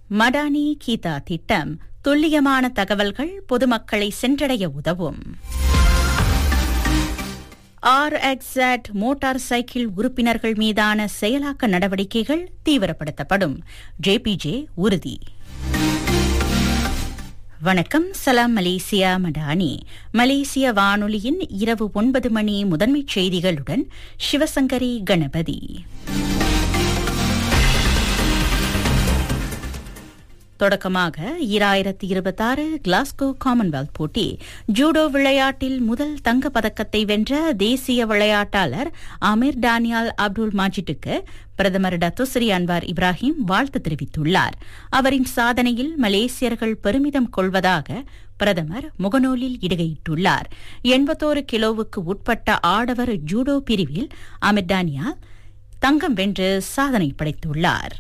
மடானி கீதா திட்டம் துல்லியமான தகவல்கள் பொதுமக்களை சென்றடைய உதவும் ஆர்எக்ஸட் மோட்டார் சைக்கிள் உறுப்பினர்கள் மீதான செயலாக்க நடவடிக்கைகள் தீவிரப்படுத்தப்படும் ஜேபிஜே உறுதி வணக்கம் சலாம் மலேசியா மடானி மலேசிய வானொலியின் இரவு ஒன்பது மணி முதன்மைச் செய்திகளுடன் சிவசங்கரி கணபதி தொடக்கமாக ஈராயிரத்தி இருபத்தாறு கிளாஸ்கோ காமன்வெல்த் போட்டி ஜூடோ விளையாட்டில் முதல் தங்க பதக்கத்தை வென்ற தேசிய விளையாட்டாளர் அமீர் டானியால் அப்துல் மாஜிட்டுக்கு பிரதமர் டத்துஸ்ரீ அன்வார் இப்ராஹிம் வாழ்த்து தெரிவித்துள்ளார் அவரின் சாதனையில் மலேசியர்கள் பெருமிதம் கொள்வதாக பிரதமர் முகநூலில் இடுகையிட்டுள்ளார் எண்பத்தோரு கிலோவுக்கு உட்பட்ட ஆடவர் ஜூடோ பிரிவில் அமீர் டானியால் தங்கம் வென்று சாதனை படைத்துள்ளார்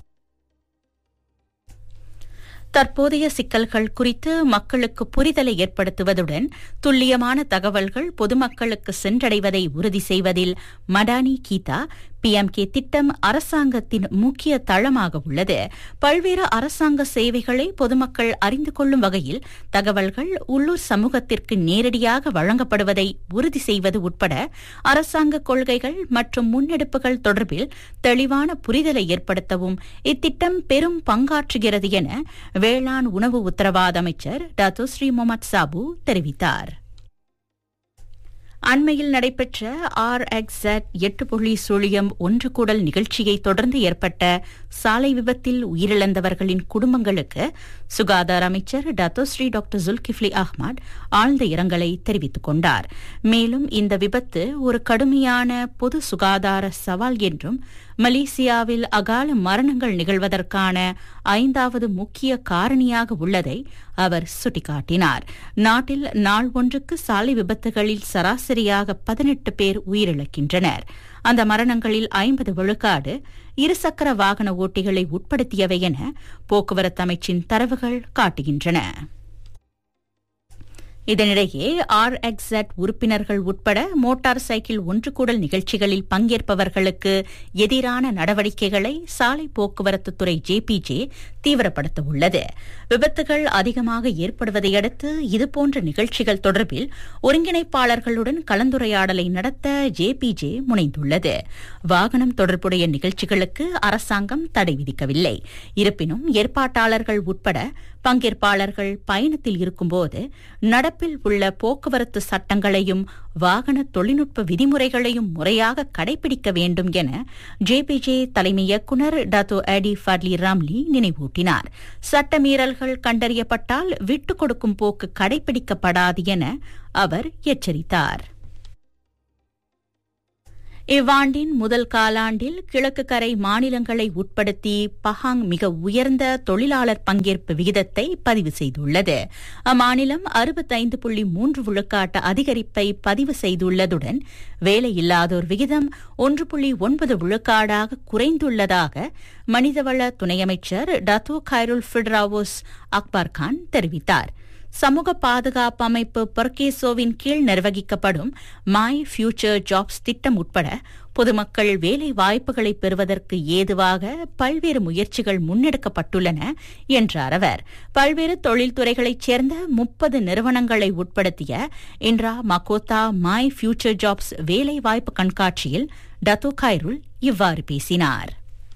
தற்போதைய சிக்கல்கள் குறித்து மக்களுக்கு புரிதலை ஏற்படுத்துவதுடன் துல்லியமான தகவல்கள் பொதுமக்களுக்கு சென்றடைவதை உறுதி செய்வதில் மடானி கீதா பிஎம்கே திட்டம் அரசாங்கத்தின் முக்கிய தளமாக உள்ளது பல்வேறு அரசாங்க சேவைகளை பொதுமக்கள் அறிந்து கொள்ளும் வகையில் தகவல்கள் உள்ளூர் சமூகத்திற்கு நேரடியாக வழங்கப்படுவதை உறுதி செய்வது உட்பட அரசாங்க கொள்கைகள் மற்றும் முன்னெடுப்புகள் தொடர்பில் தெளிவான புரிதலை ஏற்படுத்தவும் இத்திட்டம் பெரும் பங்காற்றுகிறது என வேளாண் உணவு உத்தரவாத அமைச்சர் டாக்டர் ஸ்ரீ முகமது சாபு தெரிவித்தார் அண்மையில் நடைபெற்ற ஆர் எக்ஸட் எட்டு புள்ளி சுழியம் ஒன்று கூடல் நிகழ்ச்சியை தொடர்ந்து ஏற்பட்ட சாலை விபத்தில் உயிரிழந்தவர்களின் குடும்பங்களுக்கு சுகாதார அமைச்சர் டத்தோஸ்ரீ டாக்டர் ஜுல்கிஃப்லி அஹ்மத் ஆழ்ந்த இரங்கலை தெரிவித்துக் கொண்டார் மேலும் இந்த விபத்து ஒரு கடுமையான பொது சுகாதார சவால் என்றும் மலேசியாவில் அகால மரணங்கள் நிகழ்வதற்கான ஐந்தாவது முக்கிய காரணியாக உள்ளதை அவர் சுட்டிக்காட்டினார் நாட்டில் நாள் ஒன்றுக்கு சாலை விபத்துகளில் சராசரியாக பதினெட்டு பேர் உயிரிழக்கின்றனர் அந்த மரணங்களில் ஐம்பது விழுக்காடு இருசக்கர வாகன ஓட்டிகளை உட்படுத்தியவை என போக்குவரத்து அமைச்சின் தரவுகள் காட்டுகின்றன இதனிடையே ஆர் எக்ஸட் உறுப்பினர்கள் உட்பட மோட்டார் சைக்கிள் ஒன்று கூடல் நிகழ்ச்சிகளில் பங்கேற்பவர்களுக்கு எதிரான நடவடிக்கைகளை சாலை போக்குவரத்து துறை ஜேபிஜே தீவிரப்படுத்த உள்ளது விபத்துகள் அதிகமாக ஏற்படுவதை அடுத்து இதுபோன்ற நிகழ்ச்சிகள் தொடர்பில் ஒருங்கிணைப்பாளர்களுடன் கலந்துரையாடலை நடத்த ஜேபிஜே முனைந்துள்ளது வாகனம் தொடர்புடைய நிகழ்ச்சிகளுக்கு அரசாங்கம் தடை விதிக்கவில்லை இருப்பினும் ஏற்பாட்டாளர்கள் உட்பட பங்கேற்பாளர்கள் பயணத்தில் இருக்கும்போது நடப்பில் உள்ள போக்குவரத்து சட்டங்களையும் வாகன தொழில்நுட்ப விதிமுறைகளையும் முறையாக கடைபிடிக்க வேண்டும் என ஜேபிஜே தலைமை இயக்குநர் டாத்தோ அடி ஃபட்லி ராம்லி நினைவூட்டினார் சட்டமீறல்கள் கண்டறியப்பட்டால் விட்டுக் கொடுக்கும் போக்கு கடைபிடிக்கப்படாது என அவர் எச்சரித்தார் இவ்வாண்டின் முதல் காலாண்டில் கிழக்கு கரை மாநிலங்களை உட்படுத்தி பஹாங் மிக உயர்ந்த தொழிலாளர் பங்கேற்பு விகிதத்தை பதிவு செய்துள்ளது அம்மாநிலம் அறுபத்தைந்து புள்ளி மூன்று விழுக்காட்டு அதிகரிப்பை பதிவு செய்துள்ளதுடன் வேலையில்லாதோர் விகிதம் ஒன்று புள்ளி ஒன்பது விழுக்காடாக குறைந்துள்ளதாக மனிதவள துணை அமைச்சர் Datuk Khairul Firdaus Akbar Khan தெரிவித்தார் சமூக பாதுகாப்பு அமைப்பு பர்கேசோவின் கீழ் நிர்வகிக்கப்படும் மை ஃபியூச்சர் ஜாப்ஸ் திட்டம் உட்பட பொதுமக்கள் வேலை வாய்ப்புகளை பெறுவதற்கு ஏதுவாக பல்வேறு முயற்சிகள் முன்னெடுக்கப்பட்டுள்ளன என்றார் அவர் பல்வேறு தொழில்துறைகளைச் சேர்ந்த முப்பது நிறுவனங்களை உட்படுத்திய Indera Mahkota My Future Jobs வேலை வாய்ப்பு கண்காட்சியில் டத்தோ கைருல் இவ்வாறு பேசினார்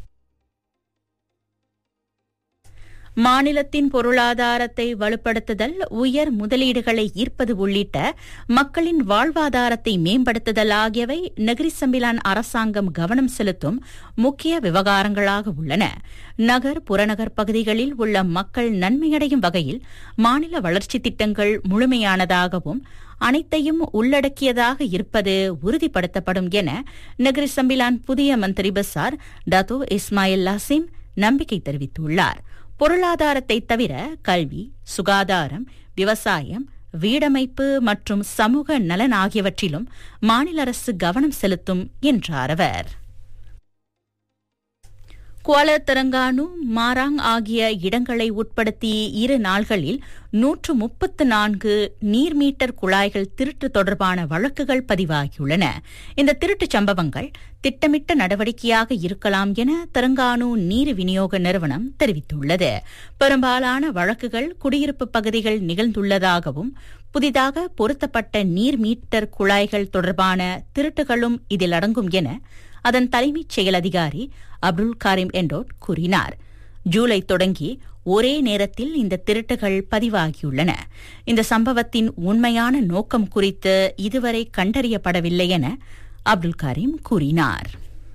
மாநிலத்தின் பொருளாதாரத்தை வலுப்படுத்துதல் உயர் முதலீடுகளை ஈர்ப்பது உள்ளிட்ட மக்களின் வாழ்வாதாரத்தை மேம்படுத்துதல் ஆகியவை நகரி சம்பிலான் அரசாங்கம் கவனம் செலுத்தும் முக்கிய விவகாரங்களாக உள்ளன நகர் புறநகர் பகுதிகளில் உள்ள மக்கள் நன்மையடையும் வகையில் மாநில வளர்ச்சித் திட்டங்கள் முழுமையானதாகவும் அனைத்தையும் உள்ளடக்கியதாக இருப்பது உறுதிப்படுத்தப்படும் என நகரி சம்பிலான் புதிய மந்திரி பசார் டத்தோ இஸ்மாயில் லாசிம் நம்பிக்கை தெரிவித்துள்ளார் பொருளாதாரத்தை தவிர கல்வி சுகாதாரம் விவசாயம் வீடமைப்பு மற்றும் சமூக நலன் ஆகியவற்றிலும் மாநில அரசு கவனம் செலுத்தும் என்றார் அவர் குவால தெலங்கானு மாராங் ஆகிய இடங்களை உட்படுத்தி இரு நாள்களில் நூற்று முப்பத்து நான்கு நீர் மீட்டர் குழாய்கள் திருட்டு தொடர்பான வழக்குகள் பதிவாகியுள்ளன இந்த திருட்டுச் சம்பவங்கள் திட்டமிட்ட நடவடிக்கையாக இருக்கலாம் என தெலங்கானு நீர் விநியோக நிறுவனம் தெரிவித்துள்ளது பெரும்பாலான வழக்குகள் குடியிருப்பு பகுதிகள் நிகழ்ந்துள்ளதாகவும் புதிதாக பொருத்தப்பட்ட நீர் மீட்டர் குழாய்கள் தொடர்பான திருட்டுகளும் இதில் அடங்கும் என அதன் தலைமைச் செயல் அதிகாரி அப்துல் காரிம் என்டோட் கூறினார் ஜூலை தொடங்கி ஒரே நேரத்தில் இந்த திருட்டுகள் பதிவாகியுள்ளன இந்த சம்பவத்தின் உண்மையான நோக்கம் குறித்து இதுவரை கண்டறியப்படவில்லை என அப்துல் காரிம் கூறினார்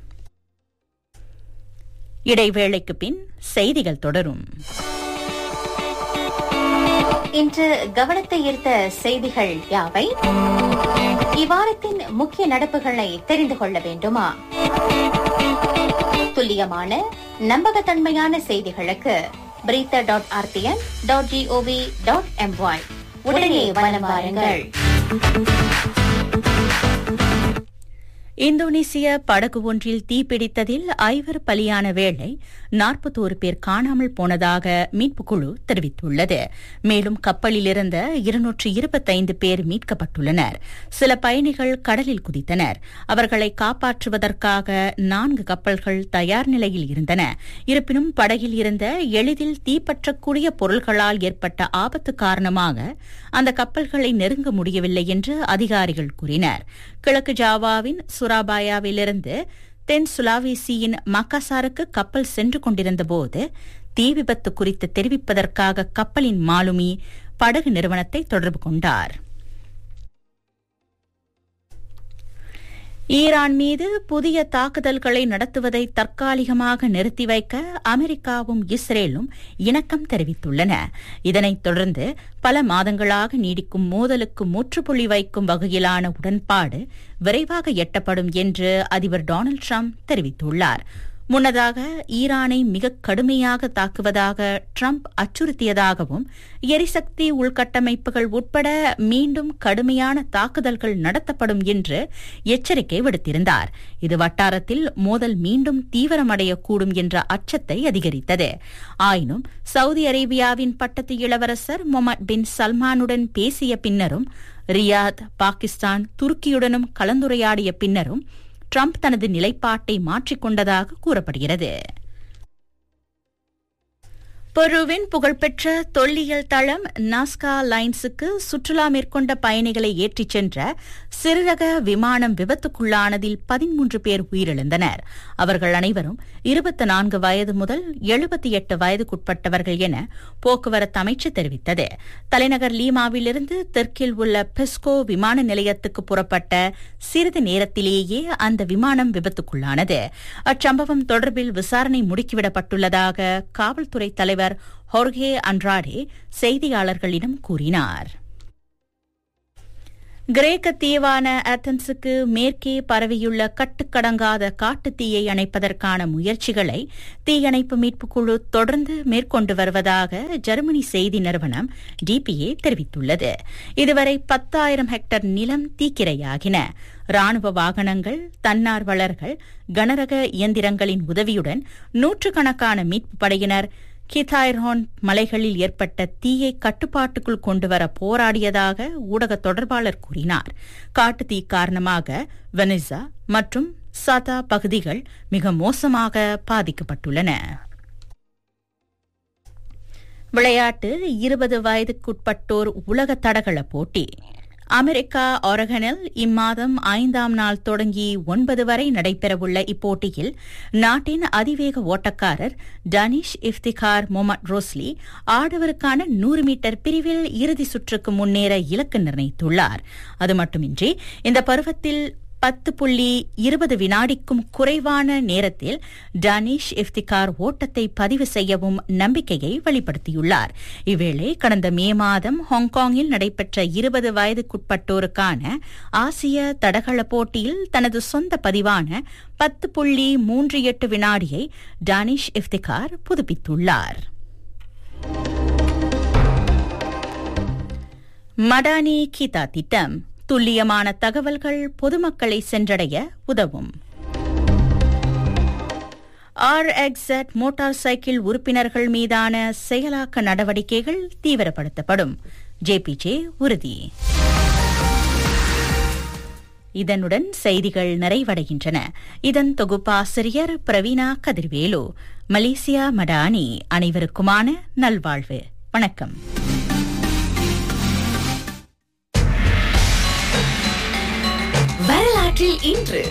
இடைவேளைக்கு பின் செய்திகள் தொடரும் இன்று கவனத்தை ஈர்த்த செய்திகள் யாவை இவ்வாரத்தின் முக்கிய நடப்புகளை தெரிந்து கொள்ள வேண்டுமா துல்லியமான நம்பகத்தன்மையான செய்திகளுக்கு berita dot RTM dot GOV dot MY உடனே வலம் வாருங்கள் இந்தோனேசிய படகு ஒன்றில் தீப்பிடித்ததில் ஐவர் பலியான வேளை நாற்பத்தோரு பேர் காணாமல் போனதாக மீட்புக் குழு தெரிவித்துள்ளது மேலும் கப்பலில் இருந்த இருநூற்று இருபத்தைந்து பேர் மீட்கப்பட்டுள்ளனர் சில பயணிகள் கடலில் குதித்தனர் அவர்களை காப்பாற்றுவதற்காக நான்கு கப்பல்கள் தயார் நிலையில் இருந்தன இருப்பினும் படகில் இருந்த எளிதில் தீப்பற்றக்கூடிய பொருள்களால் ஏற்பட்ட ஆபத்து காரணமாக அந்த கப்பல்களை நெருங்க முடியவில்லை என்று அதிகாரிகள் கூறினர் கிழக்கு ஜாவாவின் சுராபாயாவிலிருந்து தென் சுலாவேசியின் மக்காசாருக்கு கப்பல் சென்று கொண்டிருந்தபோது தீ விபத்து குறித்து தெரிவிப்பதற்காக கப்பலின் மாலுமி படகு நிறுவனத்தை தொடர்பு கொண்டார் ஈரான் மீது புதிய தாக்குதல்களை நடத்துவதை தற்காலிகமாக நிறுத்தி வைக்க அமெரிக்காவும் இஸ்ரேலும் இணக்கம் தெரிவித்துள்ளன இதனைத் தொடர்ந்து பல மாதங்களாக நீடிக்கும் மோதலுக்கு முற்றுப்புள்ளி வைக்கும் வகையிலான உடன்பாடு விரைவாக எட்டப்படும் என்று அதிபர் டொனால்டு ட்ரம்ப் தெரிவித்துள்ளார் முன்னதாக ஈரானை மிக கடுமையாக தாக்குவதாக ட்ரம்ப் அச்சுறுத்தியதாகவும் எரிசக்தி உள்கட்டமைப்புகள் உட்பட மீண்டும் கடுமையான தாக்குதல்கள் நடத்தப்படும் என்று எச்சரிக்கை விடுத்திருந்தார் இது வட்டாரத்தில் மோதல் மீண்டும் தீவிரமடையக்கூடும் என்ற அச்சத்தை அதிகரித்தது ஆயினும் சவுதி அரேபியாவின் பட்டத்து இளவரசர் மொஹமட் பின் சல்மானுடன் பேசிய பின்னரும் ரியாத் பாகிஸ்தான் துருக்கியுடனும் கலந்துரையாடிய பின்னரும் ட்ரம்ப் தனது நிலைப்பாட்டை மாற்றிக்கொண்டதாக கூறப்படுகிறது பெருவின் புகழ்பெற்ற தொல்லியல் தளம் நாஸ்கா லைன்ஸுக்கு சுற்றுலா மேற்கொண்ட பயணிகளை ஏற்றிச் சென்ற சிறுரக விமானம் விபத்துக்குள்ளானதில் பதிமூன்று பேர் உயிரிழந்தனர் அவர்கள் அனைவரும் இருபத்தி நான்கு வயது முதல் எழுபத்தி எட்டு வயதுக்குட்பட்டவர்கள் என போக்குவரத்து அமைச்சு தெரிவித்தது தலைநகர் லீமாவிலிருந்து தெற்கில் உள்ள பெஸ்கோ விமான நிலையத்துக்கு புறப்பட்ட சிறிது நேரத்திலேயே அந்த விமானம் விபத்துக்குள்ளானது அச்சம்பவம் தொடர்பில் விசாரணை முடுக்கிவிடப்பட்டுள்ளதாக காவல்துறை தலைவர் ஹொர்கே அன்றாடே செய்தியாளர்களிடம் கூறினார் கிரேக்க தீவான ஆத்தன்ஸுக்கு மேற்கே பரவியுள்ள கட்டுக்கடங்காத காட்டுத் தீயை அணைப்பதற்கான முயற்சிகளை தீயணைப்பு மீட்புக் குழு தொடர்ந்து மேற்கொண்டு வருவதாக ஜெர்மனி செய்தி நிறுவனம் டிபிஏ தெரிவித்துள்ளது இதுவரை பத்தாயிரம் ஹெக்டர் நிலம் தீக்கிரையாகின ராணுவ வாகனங்கள் தன்னார்வலர்கள் கனரக இயந்திரங்களின் உதவியுடன் நூற்றுக்கணக்கான மீட்புப் படையினர் கிதாய்ரோன் மலைகளில் ஏற்பட்ட தீயை கட்டுப்பாட்டுக்குள் கொண்டுவர போராடியதாக ஊடக தொடர்பாளர் கூறினார் காட்டு தீ காரணமாக வெனிசா மற்றும் சதா பகுதிகள் மிக மோசமாக பாதிக்கப்பட்டுள்ளன விளையாட்டு இருபது வயதுக்குட்பட்டோர் உலக தடகள போட்டி அமெரிக்கா ஒரகனில் இம்மாதம் ஐந்தாம் நாள் தொடங்கி ஒன்பது வரை நடைபெறவுள்ள இப்போட்டியில் நாட்டின் அதிவேக ஓட்டக்காரர் டனிஷ் இஃப்திகார் மொமட் ரோஸ்லி ஆடவருக்கான நூறு மீட்டர் பிரிவில் இறுதி சுற்றுக்கு முன்னேற இலக்கு நிர்ணயித்துள்ளார் அது மட்டுமின்றி இந்த பருவத்தில் பத்து புள்ளி இருபது வினாடிக்கும் குறைவான நேரத்தில் டனிஷ் இஃப்திகார் ஓட்டத்தை பதிவு செய்யவும் நம்பிக்கையை வெளிப்படுத்தியுள்ளார் இவ்வேளை கடந்த மே மாதம் ஹாங்காங்கில் நடைபெற்ற இருபது வயதுக்குட்பட்டோருக்கான ஆசிய தடகள போட்டியில் தனது சொந்த பதிவான பத்து புள்ளி மூன்று எட்டு வினாடியை டனிஷ் இஃப்திகார் புதுப்பித்துள்ளார் மடானி கீதா திட்டம் துல்லியமான தகவல்கள் பொதுமக்களை சென்றடைய உதவும் ஆர்எக்ஸட் மோட்டார் சைக்கிள் உறுப்பினர்கள் மீதான செயலாக்க நடவடிக்கைகள் தீவிரப்படுத்தப்படும் ஜேபிஜே உறுதி இதனுடன் செய்திகள் நிறைவடைகின்றன இதன் தொகுப்பாசிரியர் பிரவீனா கதிர்வேலு மலேசியா மடானி அனைவருக்குமான நல்வாழ்வு வணக்கம் வரலாற்றில் இன்று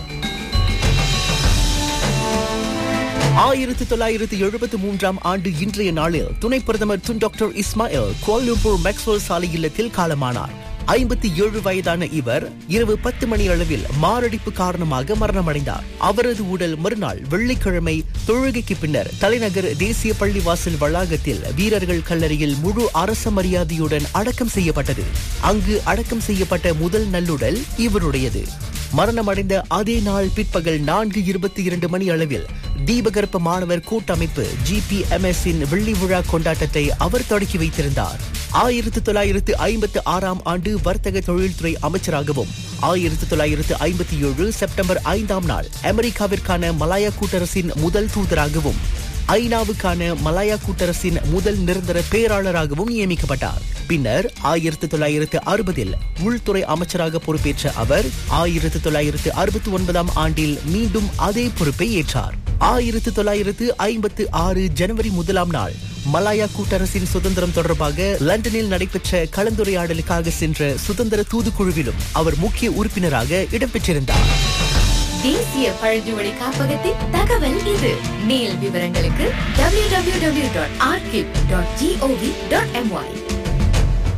ஆயிரத்தி தொள்ளாயிரத்தி எழுபத்தி மூன்றாம் ஆண்டு இன்றைய நாளில் துணை பிரதமர் Tun doctor Ismail Kuala Lumpur Maxwell சாலை இல்லத்தில் காலமானார் ஐம்பத்தி ஏழு வயதான இவர் இரவு பத்து மணி அளவில் மாரடைப்பு காரணமாக மரணமடைந்தார் அவரது உடல் மறுநாள் வெள்ளிக்கிழமை தொழுகைக்கு பின்னர் தலைநகர் தேசிய பள்ளிவாசல் வளாகத்தில் வீரர்கள் கல்லறையில் முழு அரச மரியாதையுடன் அடக்கம் செய்யப்பட்டது அங்கு அடக்கம் செய்யப்பட்ட முதல் நல்லுடல் இவருடையது மரணமடைந்த அதே நாள் பிற்பகல் நான்கு இருபத்தி இரண்டு மணி அளவில் தீபகற்ப மாணவர் கூட்டமைப்பு ஜிபிஎம்எஸ் இன் வெள்ளி விழா கொண்டாட்டத்தை அவர் தொடக்கி வைத்திருந்தார் ஆயிரத்தி தொள்ளாயிரத்து ஐம்பத்து ஆறாம் ஆண்டு வர்த்தக தொழில்துறை அமைச்சராகவும் ஆயிரத்தி தொள்ளாயிரத்து ஐம்பத்தி ஏழு செப்டம்பர் ஐந்தாம் நாள் அமெரிக்காவிற்கான மலாயா கூட்டரசின் முதல் தூதராகவும் ஐநாவுக்கான மலாயா கூட்டரசின் முதல் நிரந்தர பேராளராகவும் நியமிக்கப்பட்டார் பின்னர் ஆயிரத்தி தொள்ளாயிரத்து அறுபதில் உள்துறை அமைச்சராக பொறுப்பேற்ற அவர் ஆயிரத்தி தொள்ளாயிரத்து அறுபத்தி ஒன்பதாம் ஆண்டில் மீண்டும் அதே பொறுப்பை ஏற்றார் ஆயிரத்தி தொள்ளாயிரத்து ஐம்பத்து ஆறு ஜனவரி முதலாம் நாள் மலாயா கூட்டரசின் சுதந்திரம் தொடர்பாக லண்டனில் நடைபெற்ற கலந்துரையாடலுக்காக சென்ற சுதந்திர தூதுக்குழுவிலும் அவர் முக்கிய உறுப்பினராக இடம்பெற்றிருந்தார் தேசிய பழங்குடி காப்பகத்தின் தகவல் இது மேல் விவரங்களுக்கு www.archive.gov.my